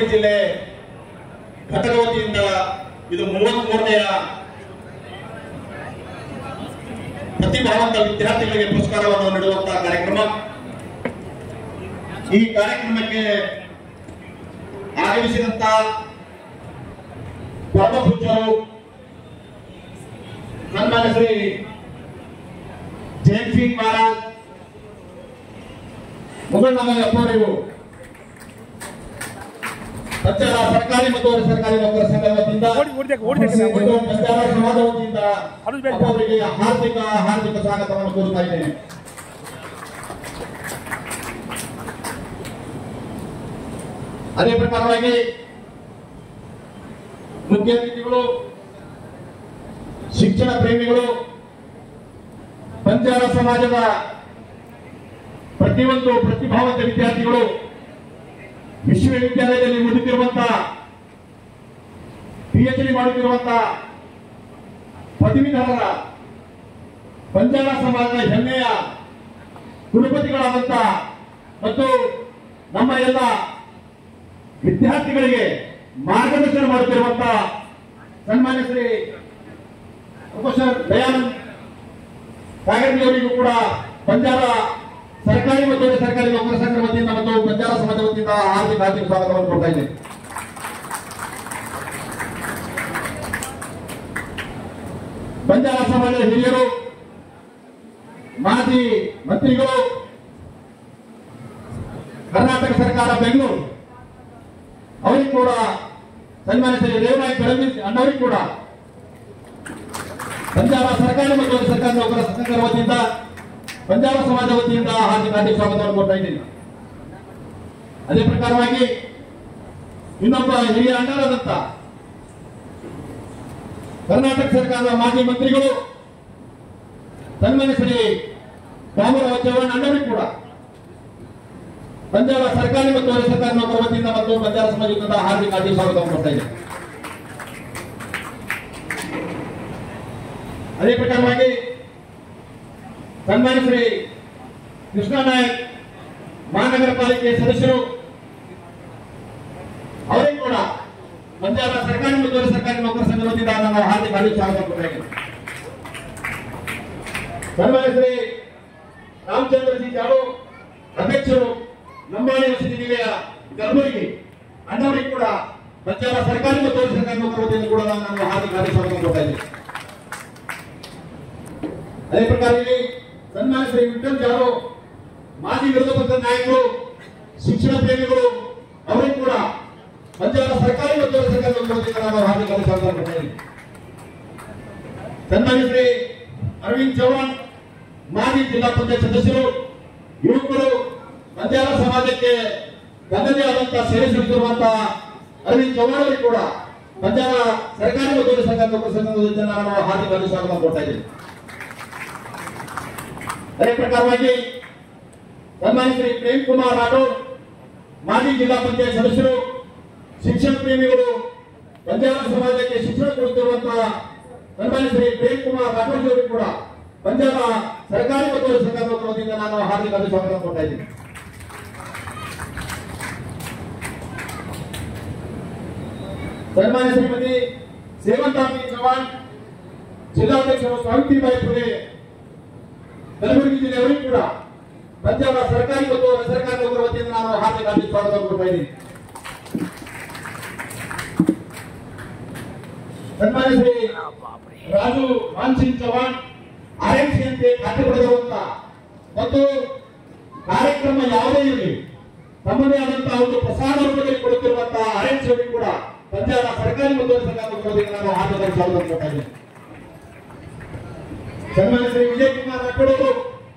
ಜಿಲ್ಲೆ ಘಟಕ ವತಿಯಿಂದ ಇದು ಮೂವತ್ತ್ ಮೂರನೆಯ ಪ್ರತಿಭಾವಂತ ವಿದ್ಯಾರ್ಥಿಗಳಿಗೆ ಪುರಸ್ಕಾರವನ್ನು ನೀಡುವಂತಹ ಕಾರ್ಯಕ್ರಮ ಈ ಕಾರ್ಯಕ್ರಮಕ್ಕೆ ಆಗಮಿಸಿದಂತ ಪರಮಪೂಜ್ಯರು ಸನ್ಮಾನ್ಯ ಶ್ರೀ ಜಯಂತ್ ಸಿಂಗ್ ಮಹಾರಾಜ್ ಮುಗುಳ್ನಗರ ಅಪ್ಪರಿವು ಪಂಚಾಲ ಸರ್ಕಾರಿ ಮತ್ತು ಅರೆ ಸರ್ಕಾರಿ ನೌಕರ ಸಂಘ ವತಿಯಿಂದ ಓಡಿ- ಓಡಿದೆ- ಓಡಿದೆ ಸರ್, ಓಡಿ- ಮತ್ತು ಪಂಚಾಲ ಸಮಾಜ ವತಿಯಿಂದ ಅದು ಬೇಡ. ಅವರಿಗೆ ಹಾರ್ದಿಕ ಹಾರ್ದಿಕ ಸ್ವಾಗತವನ್ನು ಕೋರುತ್ತಾ ಇದ್ದೇನೆ ಅದೇ ಪ್ರಕಾರವಾಗಿ ಮುಖ್ಯ ಅತಿಥಿಗಳು ಶಿಕ್ಷಣ ಪ್ರೇಮಿಗಳು ಪಂಚಾಲ ಸಮಾಜದ ಪ್ರತಿಯೊಂದು ಪ್ರತಿಭಾವಂತ ವಿದ್ಯಾರ್ಥಿಗಳು ವಿಶ್ವವಿದ್ಯಾಲಯದಲ್ಲಿ ಓದುತ್ತಿರುವಂತಹ ಪಿ ಡಿ ಮಾಡುತ್ತಿರುವಂತಹ ಪದವೀಧರರ ಪಂಚಾಲ ಸಮಾಜದ ಹೆಮ್ಮೆಯ ಕುಲಪತಿಗಳಾದಂತಹ ಮತ್ತು ನಮ್ಮ ಎಲ್ಲ ವಿದ್ಯಾರ್ಥಿಗಳಿಗೆ ಮಾರ್ಗದರ್ಶನ ಮಾಡುತ್ತಿರುವಂತಹ ಸನ್ಮಾನ್ಯ ಶ್ರೀ ಪ್ರೊಫೆಸರ್ ದಯಾನಂದ್ ಸಾಗರ್ಜಿ ಅವರಿಗೂ ಕೂಡ ಪಂಜಾಬ ಸರ್ಕಾರಿ ಮತ್ತು ಅರೆ ಸರ್ಕಾರಿ ನೌಕರ ಸಂಘ ವತಿಯಿಂದ ಮತ್ತು ಪಂಜಾಬ ಸಮಾಜ ವತಿಯಿಂದ ಹಾರ್ದಿಕ ಹಾರ್ದಿಕ ಸ್ವಾಗತವನ್ನು ಕೊಡ್ತಾ ಇದ್ದೇನೆ ಬಂಜಾರ ಸಮಾಜದ ಹಿರಿಯರು ಮಾಜಿ ಮಂತ್ರಿಗಳು ಕರ್ನಾಟಕ ಸರ್ಕಾರ ಬೆಂಗಳೂರು ಅವರಿಗೆ ಕೂಡ ಸನ್ಮಾನ್ಯ ಶ್ರೀ ರೇವನಾಯಕ್ ಫಡಣವೀಸ್ ಅಣ್ಣವರಿಗೆ ಕೂಡ ಪಂಜಾಬ ಸರ್ಕಾರಿ ಮತ್ತು ಅರೆ ಸರ್ಕಾರಿ ನೌಕರ ಸಂಘದ ವತಿಯಿಂದ ಪಂಜಾಬ ಸಮಾಜ ವತಿಯಿಂದ ಹಾರ್ದಿಕ ಹಾರ್ದಿಕ ಸ್ವಾಗತವನ್ನು ಕೊಡ್ತಾ ಇದ್ದೀನಿ ಅದೇ ಪ್ರಕಾರವಾಗಿ ಇನ್ನೊಬ್ಬ ಹಿರಿಯ ಅಣ್ಣರಾದಂತ ಕರ್ನಾಟಕ ಸರ್ಕಾರದ ಮಾಜಿ ಮಂತ್ರಿಗಳು ಸನ್ಮಾನ್ಯ ಶ್ರೀ ರಾಮರಾವ್ ಚೌಹಾಣ್ ಅಣ್ಣವರಿಗೆ ಕೂಡ ಪಂಜಾಬ ಸರ್ಕಾರಿ ಮತ್ತು ಅರೆ ಸರ್ಕಾರಿ ನೌಕರ ವತಿಯಿಂದ ಮತ್ತು ಪಂಜಾಬ ಸಮಾಜದಿಂದ ಹಾರ್ದಿಕ ಹಾರ್ದಿಕ ಸ್ವಾಗತವನ್ನು ಕೊಡ್ತಾ ಇದ್ದೇನೆ ಅದೇ ಪ್ರಕಾರವಾಗಿ ಸನ್ಮಾನ್ಯ ಶ್ರೀ ಕೃಷ್ಣ ನಾಯಕ್ ಮಹಾನಗರ ಪಾಲಿಕೆ ಸದಸ್ಯರು ಅವರಿಗೂ ಕೂಡ ಪಂಜಾಬ ಸರ್ಕಾರಿ ಮತ್ತು ಅರೆ ಸರ್ಕಾರಿ ನೌಕರ ಸಂಘದ ವತಿಯಿಂದ ನಾನು ಹಾರ್ದಿಕ ಹಾರ್ದಿಕ ಸ್ವಾಗತ ಕೊಡ್ತಾ ಇದ್ದೇನೆ ಸನ್ಮಾನ್ಯ ಶ್ರೀ ರಾಮಚಂದ್ರ ಜಿ ಜಾಡು ಅಧ್ಯಕ್ಷರು ಲಂಬಾಣಿ ವಸತಿ ನಿಲಯ ಕಲಬುರಗಿ ಅಣ್ಣವರಿಗೆ ಕೂಡ ಪಂಜಾಬ ಸರ್ಕಾರಿ ಮತ್ತು ಅರೆ ಸರ್ಕಾರಿ ನೌಕರ ವತಿಯಿಂದ ಕೂಡ ನಾನು ಹಾರ್ದಿಕ ಹಾರ್ದಿಕ ಸ್ವಾಗತ ಕೊಡ್ತಾ ಇದ್ದೇನೆ ಅದೇ ಪ್ರಕಾರ ಇಲ್ಲಿ ಸನ್ಮಾನ್ಯ ಶ್ರೀ ವಿಠಲ್ ಜಾಧವ್ ಮಾಜಿ ವಿರೋಧ ಪಕ್ಷದ ನಾಯಕರು ಶಿಕ್ಷಣ ಪ್ರೇಮಿಗಳು ಅವರಿಗೂ ಕೂಡ ಪಂಜಾಬ ಸರ್ಕಾರಿ ಮತ್ತು ಅರೆ ಸರ್ಕಾರಿ ನೌಕರ ವತಿಯಿಂದ ನಾನು ಹಾರ್ದಿಕ ಹಾರ್ದಿಕ ಸ್ವಾಗತ ಕೊಡ್ತಾ ಇದ್ದೇನೆ ಸನ್ಮಾನ್ಯ ಶ್ರೀ ಅರವಿಂದ್ ಚೌಹಾಣ್ ಮಾಜಿ ಜಿಲ್ಲಾ ಪಂಚಾಯತ್ ಸದಸ್ಯರು ಯುವಕರು ಪಂಜಾಬ ಸಮಾಜಕ್ಕೆ ತನ್ನದೇ ಆದಂತಹ ಸೇವೆ ಸಲ್ಲಿಸಿರುವಂತಹ ಅರವಿಂದ್ ಚೌಹಾಣ್ ಅವರಿಗೆ ಕೂಡ ಪಂಜಾಬ ಸರ್ಕಾರಿ ಮತ್ತು ಅರೆ ಸರ್ಕಾರಿ ನೌಕರ ಸಂಘದ ವತಿಯಿಂದ ನಾನು ಹಾರ್ದಿಕ ಹಾರ್ದಿಕ ಸ್ವಾಗತ ಕೊಡ್ತಾ ಇದ್ದೇನೆ ಅದೇ ಪ್ರಕಾರವಾಗಿ ಸನ್ಮಾನ್ಯ ಶ್ರೀ ಪ್ರೇಮ್ ಕುಮಾರ್ ರಾಠೋಡ್ ಮಾಜಿ ಜಿಲ್ಲಾ ಪಂಚಾಯತ್ ಸದಸ್ಯರು ಶಿಕ್ಷಣ ಪ್ರೇಮಿಗಳು ಪಂಜಾಬ ಸಮಾಜಕ್ಕೆ ಶಿಕ್ಷಣ ಕೊಡುತ್ತಿರುವಂತಹ ಸನ್ಮಾನ್ಯ ಶ್ರೀ ಪ್ರೇಮ್ ಕುಮಾರ್ ರಾಠೋಡ್ ಅವರು ಕೂಡ ಪಂಜಾಬ ಸರ್ಕಾರಿ ಮತ್ತು ಅರೆ ಸರ್ಕಾರಿ ನೌಕರ ವತಿಯಿಂದ ನಾನು ಹಾರ್ದಿಕ ಹಾರ್ದಿಕ ಸ್ವಾಗತ ಕೊಡ್ತಾ ಇದ್ದೀನಿ ಸನ್ಮಾನ್ಯ ಶ್ರೀಮತಿ ಸೇವಂತಾಂಬಿ ಚವಾಣ್ ಜಿಲ್ಲಾಧ್ಯಕ್ಷರು ಸಾವಿತ್ರಿಬಾಯಿ ಪುಲೆ ಕಲಬುರಗಿ ಜಿಲ್ಲೆಯವರಿಗೂ ಕೂಡ ಪಂಜಾಬ ಸರ್ಕಾರಿ ಮತ್ತು ಅರೆ ಸರ್ಕಾರಿ ನೌಕರ ವತಿಯಿಂದ ನಾನು ಹಾರ್ದಿಕ ಹಾರ್ದಿಕ ಸ್ವಾಗತ ಕೊಡ್ತಾ ಇದ್ದೀನಿ ಸನ್ಮಾನ್ಯ ಶ್ರೀ ರಾಜು ಮಾನ್ ಸಿಂಗ್ ಚೌಹಾಣ್ ಆರ್ಎಂಸಿ ಅಂತೆ ಖಾತೆ ಪಡೆದಿರುವಂತ ಮತ್ತು ಕಾರ್ಯಕ್ರಮ ಯಾವುದೇ ಇರಲಿ ತಮ್ಮದೇ ಆದಂತಹ ಒಂದು ಪ್ರಸಾರ ರೂಪದಲ್ಲಿ ಕೊಡುತ್ತಿರುವಂತಹ ಆರ್ಎಂಸಿ ಅವರಿಗೆ ಕೂಡ ಪಂಜಾಬ ಸರ್ಕಾರಿ ಮತ್ತು ಅರೆ ಸರ್ಕಾರಿ ನೌಕರ ವತಿಯಿಂದ ನಾನು ಹಾರ್ದಿಕ ಸ್ವಾಗತ ಕೊಡ್ತಾ ಇದ್ದೀನಿ ಸನ್ಮಾನ್ಯ ಶ್ರೀ ವಿಜಯ್ ಕುಮಾರ್ ರಾಠೋಡ್ ಅವರು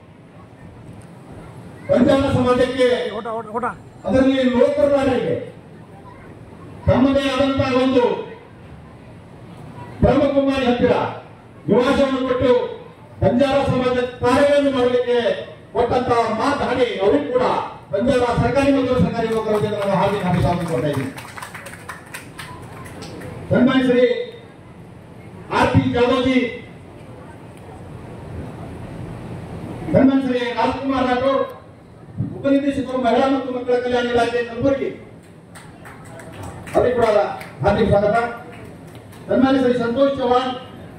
ಪಂಜಾಬ ಸಮಾಜಕ್ಕೆ ಓಟ ಓಟ ಓಟ ಅದರಲ್ಲಿ ಲೋಕರಾರಿಗೆ ತಮ್ಮದೇ ಆದಂತಹ ಒಂದು ಬ್ರಹ್ಮಕುಮಾರಿ ಹತ್ತಿರ ನಿವಾಸವನ್ನು ಕೊಟ್ಟು ಪಂಜಾಬ ಸಮಾಜ ಕಾರ್ಯಗಳನ್ನು ಮಾಡಲಿಕ್ಕೆ ಕೊಟ್ಟಂತಹ ಮಾತಾಡಿ ಅವರಿಗೂ ಕೂಡ ಪಂಜಾಬ ಸರ್ಕಾರಿ ಮತ್ತು ಸರ್ಕಾರಿ ನೌಕರ ವತಿಯಿಂದ ನಾನು ಹಾರ್ದಿಕ ಹಾರ್ದಿಕ ಸ್ವಾಗತ ಕೊಡ್ತಾ ಇದ್ದೀನಿ ಸನ್ಮಾನ್ಯ ಶ್ರೀ ಆರ್ ಪಿ ಜಾಧವ್ಜಿ ಸನ್ಮಾನ್ಯ ಶ್ರೀ ರಾಜ್ಕುಮಾರ್ ರಾಠೋಡ್ ಉಪನಿರ್ದೇಶಕರು ಮಹಿಳಾ ಮತ್ತು ಮಕ್ಕಳ ಕಲ್ಯಾಣ ಇಲಾಖೆ ಕಲಬುರಗಿ ಅವರಿಗೆ ಕೂಡ ಹಾರ್ದಿಕ ಸ್ವಾಗತ ಸನ್ಮಾನ್ಯ ಶ್ರೀ ಸಂತೋಷ್ ಚೌಹಾಣ್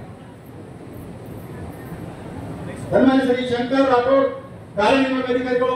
ಸನ್ಮಾನ್ಯ ಶ್ರೀ ಶಂಕರ್ ರಾಠೋಡ್ ಕಾರ್ಯನಿರ್ವಾಹಕ ಅಧಿಕಾರಿಗಳು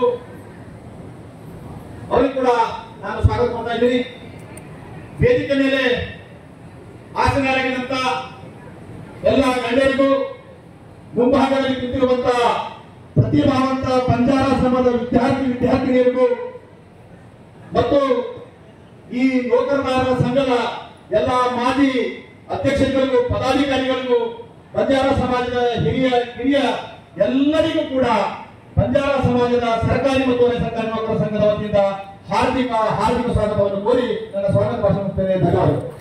ಅವರಿಗೆ ಕೂಡ ನಾನು ಸ್ವಾಗತ ಮಾಡ್ತಾ ಇದ್ದೀನಿ ವೇದಿಕೆ ಮೇಲೆ ಆಸನರಾಗಿದ್ದಂತ ಎಲ್ಲ ಗಣ್ಯರಿಗೂ ಮುಂಭಾಗದಲ್ಲಿ ನಿಂತಿರುವಂತ ಪ್ರತಿಭಾವಂತ ಬಂಜಾರ ಸಮಾಜದ ವಿದ್ಯಾರ್ಥಿ ವಿದ್ಯಾರ್ಥಿನಿಯರಿಗೂ ಮತ್ತು ಈ ನೌಕರದಾರರ ಸಂಘದ ಎಲ್ಲ ಮಾಜಿ ಅಧ್ಯಕ್ಷರುಗಳಿಗೂ ಪದಾಧಿಕಾರಿಗಳಿಗೂ ಬಂಜಾರ ಸಮಾಜದ ಹಿರಿಯ ಹಿರಿಯ ಎಲ್ಲರಿಗೂ ಕೂಡ ಬಂಜಾರ ಸಮಾಜದ ಸರ್ಕಾರಿ ಮತ್ತು ಅರೆ ಸರ್ಕಾರಿ ನೌಕರ ಸಂಘದ ವತಿಯಿಂದ ಹಾರ್ದಿಕ ಹಾರ್ದಿಕ ಸ್ವಾಗತವನ್ನು ಕೋರಿ ನನ್ನ ಸ್ವಾಗತ ಭಾಷಣ ಧನ್ಯವಾದಗಳು